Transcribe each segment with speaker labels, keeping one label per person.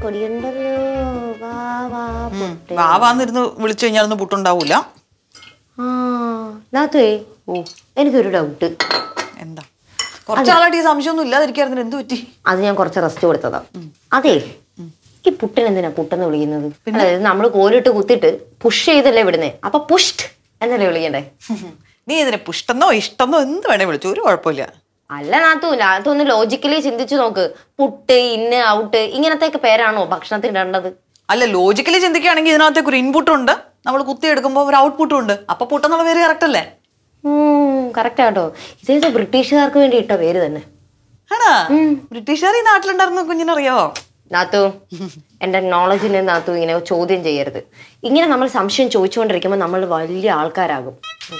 Speaker 1: പൊടിയുണ്ടല്ലോ വാ വാ പൊട്ടെ
Speaker 2: വാവാന്നിരുന്ന് വിളിച്ചു കഴിഞ്ഞാൽ പുട്ടുണ്ടാവൂല
Speaker 1: ആ നാത്തുവേ ഓ എനിക്കൊരു ഡൗട്ട്
Speaker 2: എന്താ കുറച്ചാളായിട്ട് ഈ സംശയമൊന്നും ഇല്ലാതിരിക്കായിരുന്നു എന്ത് പറ്റി
Speaker 1: അത് ഞാൻ കുറച്ച് റെസ്റ്റ് കൊടുത്തതാ അതെ ഈ പുട്ടിന് എന്തിനാ പുട്ടെന്ന് വിളിക്കുന്നത് അതായത് നമ്മൾ കോലിട്ട് കുത്തിട്ട് പുഷ് ചെയ്തല്ലേ വിടുന്നേ അപ്പൊ പുഷ്ട് എന്നല്ലേ വിളിക്കണ്ടേ
Speaker 2: നീ ഇതിനെ പുഷ്ടന്നോ ഇഷ്ടന്നോ എന്ത് വേണേ വിളിച്ചു ഒരു കുഴപ്പമില്ല
Speaker 1: അല്ല നാത്തു നാത്തു ഒന്ന് ലോജിക്കലി ചിന്തിച്ചു നോക്ക് പുട്ട് ഇന്ന് ഔട്ട് ഇങ്ങനത്തെയൊക്കെ പേരാണോ ഭക്ഷണത്തിന് ഇടേണ്ടത്
Speaker 2: അല്ല ലോജിക്കലി ചിന്തിക്കുകയാണെങ്കിൽ ഇതിനകത്തേക്ക് ഒരു ഇൻപുട്ടും ഉണ്ട് നമ്മൾ കുത്തി എടുക്കുമ്പോൾ ഒരു ഔട്ട്പുട്ടും ഉണ്ട് അപ്പൊ പുട്ടെന്നുള്ള പേര് കറക്റ്റ് അല്ലേ
Speaker 1: കറക്റ്റ് ആട്ടോ ഇതേത് ബ്രിട്ടീഷുകാർക്ക് വേണ്ടി ഇട്ട പേര് തന്നെ
Speaker 2: ആണാ ബ്രിട്ടീഷുകാർ ഈ നാട്ടിലുണ്ടായിരുന്ന കുഞ്ഞിനറിയാവോ
Speaker 1: നാത്തു എന്റെ നോളജിനെ നാത്തു ഇങ്ങനെ ചോദ്യം ചെയ്യരുത് ഇങ്ങനെ നമ്മൾ സംശയം ചോദിച്ചുകൊണ്ടിരിക്കുമ്പോൾ നമ്മൾ വലിയ ആൾക്കാരാകും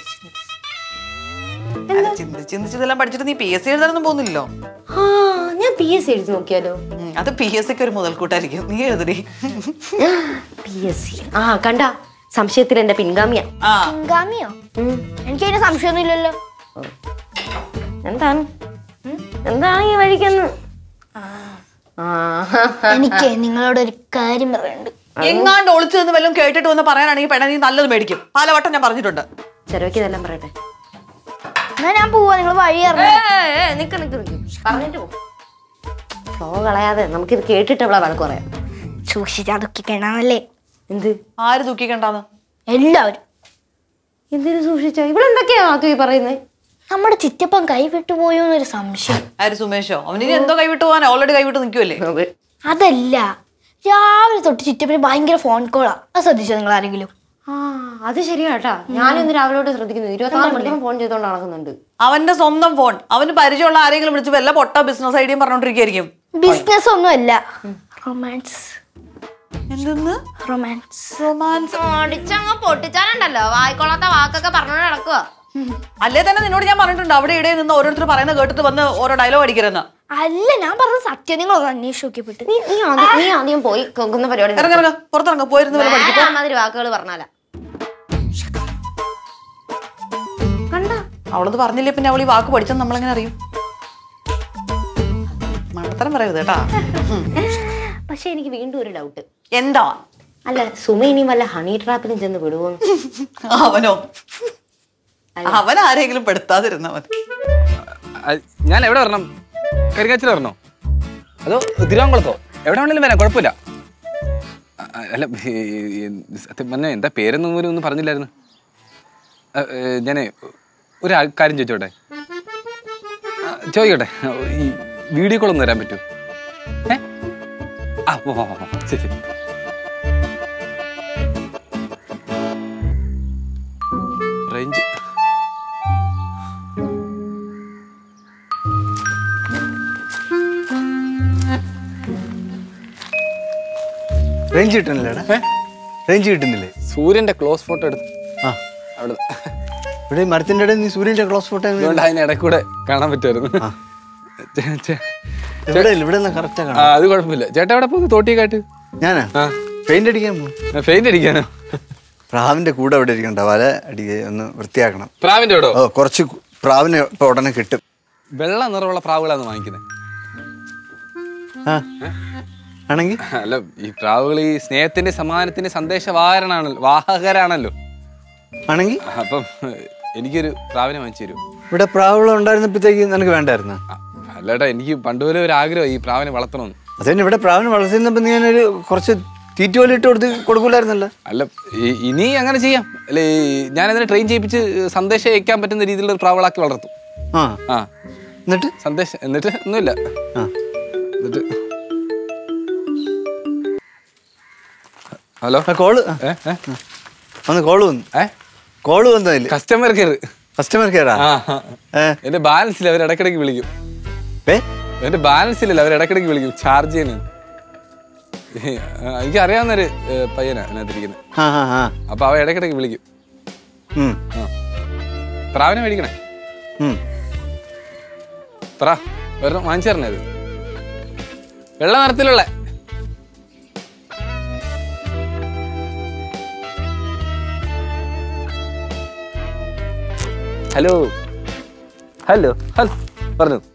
Speaker 2: അല്ല, ചിന്തിച്ച് ചിന്തിച്ച് ഇതെല്ലാം പഠിച്ചിട്ട് നീ പി എസ് സി എഴുതാനൊന്നും പോകുന്നില്ലല്ലോ
Speaker 1: ആ ഞാൻ പി എസ് സി എഴുതി നോക്കിയാലോ
Speaker 2: ഉം, അത് പി എസ് സിക്ക് ഒരു മുതൽക്കൂട്ടായിരിക്കും നീ എഴുതടി
Speaker 1: പി എസ് സി ആ കണ്ട സംശയത്തിൽ എന്റെ പിൻഗാമിയ
Speaker 2: ആ
Speaker 3: ഗാമിയോ എനിക്കതിന് സംശയമൊന്നുമില്ലല്ലോ
Speaker 1: എന്താണ് ഉം? എന്താണ് ഈ വഴിക്കെന്ന് ആ
Speaker 3: എനിക്ക് നിങ്ങളോട് ഒരു കാര്യം പറയാനുണ്ട്
Speaker 2: എങ്ങാണ്ട് ഒളിച്ചു നിന്ന് വല്ലതും കേട്ടിട്ട് വന്ന് പറയാനാണെങ്കിൽ പെണ്ണ നീ നല്ലത് മേടിക്കും പലവട്ടം ഞാൻ പറഞ്ഞിട്ടുണ്ട്
Speaker 1: ചെറുവയ്ക്ക് ഇതെല്ലാം പറയട്ടെ
Speaker 3: എന്നാ ഞാൻ പോവാ നിങ്ങൾ വഴി
Speaker 1: ഏ,
Speaker 3: അറിഞ്ഞു
Speaker 1: ഏ, നിക്ക് നിക്ക് നിക്ക് പറഞ്ഞിട്ട് പോ ഫ്ലോ കളയാതെ നമുക്കിത് കേട്ടിട്ട് അവളെ വഴക്ക് പറയാം
Speaker 3: സൂക്ഷിച്ച് അതൊക്കെ കേണാന്നല്ലേ
Speaker 1: എന്ത്
Speaker 2: ആര് ദുഃഖിക്കണ്ടാന്ന്
Speaker 3: എല്ലാവരും
Speaker 1: എന്തിനു സൂക്ഷിച്ച ഇവളെന്തൊക്കെയാ നാത്തു ഈ പറയുന്നത്
Speaker 3: നമ്മുടെ ചിറ്റപ്പൻ കൈവിട്ടു പോയോ എന്നൊരു സംശയം
Speaker 2: ആര് സുമേഷോ അവനിനി എന്തോ കൈവിട്ട് പോകാൻ ഓൾറെഡി കൈവിട്ട് നിൽക്കുമല്ലേ
Speaker 3: അതല്ല രാവിലെ തൊട്ട് ചിറ്റപ്പന് ഭയങ്കര ഫോൺ കോളാ അത് ശ്രദ്ധിച്ചോ നിങ്ങൾ ആരെങ്കിലും
Speaker 1: ആ അത് ശരിയാട്ടാ ഞാനിന്ന് രാവിലോട്ട് ശ്രദ്ധിക്കുന്നു ഇരുപത്തിനാല് മണിക്കൂർ ഫോൺ ചെയ്തോണ്ട് നടക്കുന്നുണ്ട്
Speaker 2: അവന്റെ സ്വന്തം ഫോൺ അവന് പരിചയമുള്ള ആരെങ്കിലും വിളിച്ച് വല്ല പൊട്ട ബിസിനസ് ഐഡിയയും പറഞ്ഞോണ്ടിരിക്കുകയായിരിക്കും
Speaker 3: ബിസിനസ് ഒന്നും അല്ല റൊമാൻസ്
Speaker 2: എന്തെന്ന്
Speaker 3: റൊമാൻസ്
Speaker 2: റൊമാൻസ്
Speaker 1: അടിച്ചങ്ങ് പൊട്ടിച്ചാലുണ്ടല്ലോ വായിക്കൊള്ളാത്ത വാക്കൊക്കെ പറഞ്ഞോണ്ട് നടക്കുക
Speaker 2: അല്ലേ തന്നെ നിന്നോട് ഞാൻ പറഞ്ഞിട്ടുണ്ട് അവിടെ ഇടയിൽ നിന്ന് ഓരോരുത്തർ പറയുന്നത് കേട്ടിട്ട് വന്ന് ഓരോ ഡയലോഗ് അടിക്കരുതെന്ന്
Speaker 3: അല്ല ഞാൻ പറഞ്ഞത് സത്യം നിങ്ങളൊന്ന് അന്വേഷിച്ച് നോക്കിയപ്പെട്ട്
Speaker 1: നീ നീ ആദ്യം നീ ആദ്യം പോയി കൊക്കുന്ന പരിപാടി നിർത്ത്.
Speaker 2: ഇറങ്ങിറങ്ങ പുറത്തിറങ്ങ പോയിരുന്നു വല്ല പഠിക്കും
Speaker 1: വേറെ മാതിരി വാക്കുകൾ പറഞ്ഞാല കണ്ട
Speaker 2: അവളത് പറഞ്ഞില്ലേ പിന്നെ അവൾ ഈ വാക്ക് പഠിച്ചെന്ന് നമ്മളെങ്ങനെ അറിയും മണ്ടത്തരം പറയരുത് കേട്ടാ
Speaker 1: പക്ഷെ എനിക്ക് വീണ്ടും ഒരു ഡൗട്ട്
Speaker 2: എന്താ
Speaker 1: അല്ല സുമ ഇനി വല്ല ഹണി ട്രാപ്പിലും ചെന്ന് വിടുവോ
Speaker 2: അവനോ അവൻ ആരെങ്കിലും പെടുത്താതിരുന്നാ മതി
Speaker 4: അത് ഞാൻ എവിടെ വരണം കരിങ്ങാച്ചിൽ വരണോ അതോ തിരുവാങ്കുളത്തോ എവിടെ വേണേലും വരാം കുഴപ്പമില്ല അ- അ- അല്ല ഈ- ഈ- സത്യം പറഞ്ഞാൽ എന്താ പേരൊന്നും പോലും ഒന്നും പറഞ്ഞില്ലായിരുന്നു ഞാൻ ഒരു ആ- കാര്യം ചോദിച്ചോട്ടെ ആ, ചോദിക്കട്ടെ ഈ വീഡിയോ കോൾ ഒന്ന് തരാൻ പറ്റുമോ ഏ ആ ഓ ഓ, ഓ, ശരി ശരി റേഞ്ച്
Speaker 5: റേഞ്ച് കിട്ടുന്നില്ലേടാ റേഞ്ച് കിട്ടുന്നില്ലേ
Speaker 4: സൂര്യന്റെ ക്ലോസ് ഫോട്ടോ എടുത്ത്
Speaker 5: ആ
Speaker 4: അവിടെ
Speaker 5: ഇവിടെ ഈ മരത്തിന്റെ ഇടയിൽ നീ സൂര്യന്റെ ക്ലോസ് ഫോട്ടോ
Speaker 4: അതുകൊണ്ട് അതിന് ഇടയ്ക്കൂടെ കാണാൻ പറ്റുമായിരുന്നു ചേ- ചേ-
Speaker 5: ഇവിടെ ഇല്ല, ഇവിടെ കറക്റ്റാ
Speaker 4: ആ
Speaker 5: കാണാം
Speaker 4: അത് കുഴപ്പമില്ല ചേട്ടാ എവിടെ പോകുന്നു തോട്ടിയൊക്കെ
Speaker 5: ഞാനാ
Speaker 4: ആ.
Speaker 5: പെയിന്റ് അടിക്കാൻ പോകും
Speaker 4: പെയിന്റ് അടിക്കാനോ
Speaker 5: പ്രാവിന്റെ കൂടെ അവിടെ ഇരിക്കണ്ട വല അടി ഒന്ന് വൃത്തിയാക്കണം
Speaker 4: പ്രാവിന്റെ എവിടോ
Speaker 5: ഓ കുറച്ച് കു- പ്രാവിനെ ഇപ്പൊ ഉടനെ കിട്ടും
Speaker 4: വെള്ള നിറമുള്ള പ്രാവുകളാണ് വാങ്ങിക്കുന്നത്
Speaker 5: ആ ആണെങ്കിൽ
Speaker 4: അല്ല ഈ പ്രാവുകൾ ഈ സ്നേഹത്തിന്റെ സമാധാനത്തിന്റെ സന്ദേശവാഹകരാണല്ലോ വാഹകരാണല്ലോ
Speaker 5: ആണെങ്കിൽ
Speaker 4: അപ്പം എനിക്കൊരു പ്രാവിനെ വാങ്ങിച്ചു തരൂ
Speaker 5: ഇവിടെ പ്രാവുകൾ ഉണ്ടായിരുന്നപ്പോഴത്തേക്ക് നിനക്ക് വേണ്ടായിരുന്നു
Speaker 4: അല്ലേട്ടാ എനിക്ക് പണ്ടുപോലെ ഒരു ആഗ്രഹം ഈ പ്രാവിനെ വളർത്തണമെന്ന്
Speaker 5: അതന്നെ ഇവിടെ പ്രാവിനെ വളർത്തുന്നപ്പോ നീ ഞാനൊരു കുറച്ച് തീറ്റ പോലെ ഇട്ട് കൊടുത്ത് കൊടുക്കൂലായിരുന്നല്ലോ
Speaker 4: അല്ല ഈ- ഇനി അങ്ങനെ ചെയ്യാം അല്ലെ ഞാൻ അതിനെ ട്രെയിൻ ചെയ്യിപ്പിച്ച് സന്ദേശം അയക്കാൻ പറ്റുന്ന രീതിയിലുള്ള ഒരു പ്രാവുകളാക്കി വളർത്തും
Speaker 5: ആ
Speaker 4: ആ
Speaker 5: എന്നിട്ട്
Speaker 4: സന്ദേശം എന്നിട്ട് ഒന്നുമില്ല
Speaker 5: ആ
Speaker 4: എന്നിട്ട് ഹലോ
Speaker 5: ആ കോള് ആ,
Speaker 4: ഏ ഏ?
Speaker 5: വന്ന് കോള് വന്നു
Speaker 4: ഏ
Speaker 5: കോള് വന്നതില്
Speaker 4: കസ്റ്റമർ കെയർ
Speaker 5: കസ്റ്റമർ കെയറാ
Speaker 4: ആ
Speaker 5: ഏ
Speaker 4: എന്റെ ബാലൻസ് ഇല്ല അവർ ഇടയ്ക്കിടയ്ക്ക് വിളിക്കും
Speaker 5: ഏ
Speaker 4: എന്റെ ബാലൻസ് ഇല്ലല്ലോ അവർ ഇടയ്ക്കിടയ്ക്ക് വിളിക്കും ചാർജ് ചെയ്യാൻ എനിക്ക് അറിയാവുന്നൊരു ഏ, പയ്യനാ അതിനകത്തിരിക്കുന്നത്
Speaker 5: ആ ആ ആ
Speaker 4: അപ്പൊ അവ ഇടയ്ക്കിടയ്ക്ക് വിളിക്കും
Speaker 5: ഉം,
Speaker 4: ആ പ്രാവിനെ മേടിക്കണേ
Speaker 5: ഉം.
Speaker 4: പറ ഒരെണ്ണം വാങ്ങിച്ചു തരണേ അത് വെള്ള നിറത്തിലുള്ള ഹലോ ഹലോ ഹലോ പറഞ്ഞു